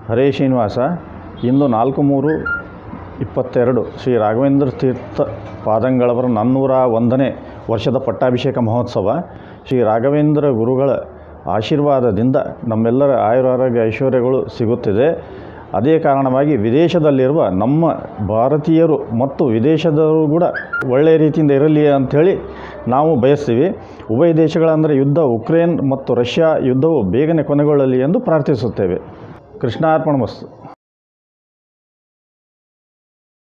ಹರೇ ಶ್ರೀನಿವಾಸ ಇಂದು ನಾಲ್ಕು ಮೂರು ಇಪ್ಪತ್ತೆರಡು ಶ್ರೀ ರಾಘವೇಂದ್ರ ತೀರ್ಥ ಪಾದಂಗಳವರ ನಾನ್ನೂರ ಒಂದನೇ ವರ್ಷದ ಪಟ್ಟಾಭಿಷೇಕ ಮಹೋತ್ಸವ ಶ್ರೀ ರಾಘವೇಂದ್ರ ಗುರುಗಳ ಆಶೀರ್ವಾದದಿಂದ ನಮ್ಮೆಲ್ಲರ ಆಯುರಾರೋಗ್ಯ ಐಶ್ವರ್ಯಗಳು ಸಿಗುತ್ತಿದೆ ಅದೇ ಕಾರಣವಾಗಿ ವಿದೇಶದಲ್ಲಿರುವ ನಮ್ಮ ಭಾರತೀಯರು ಮತ್ತು ವಿದೇಶದವರು ಕೂಡ ಒಳ್ಳೆಯ ರೀತಿಯಿಂದ ಇರಲಿ ಅಂಥೇಳಿ ನಾವು ಬಯಸ್ತೀವಿ ಉಭಯ ದೇಶಗಳಂದರೆ ಯುದ್ಧ ಉಕ್ರೇನ್ ಮತ್ತು ರಷ್ಯಾ ಯುದ್ಧವು ಬೇಗನೆ ಕೊನೆಗೊಳ್ಳಲಿ ಎಂದು ಪ್ರಾರ್ಥಿಸುತ್ತೇವೆ ಕೃಷ್ಣಾರ್ಪಣ ಮಸ್ತು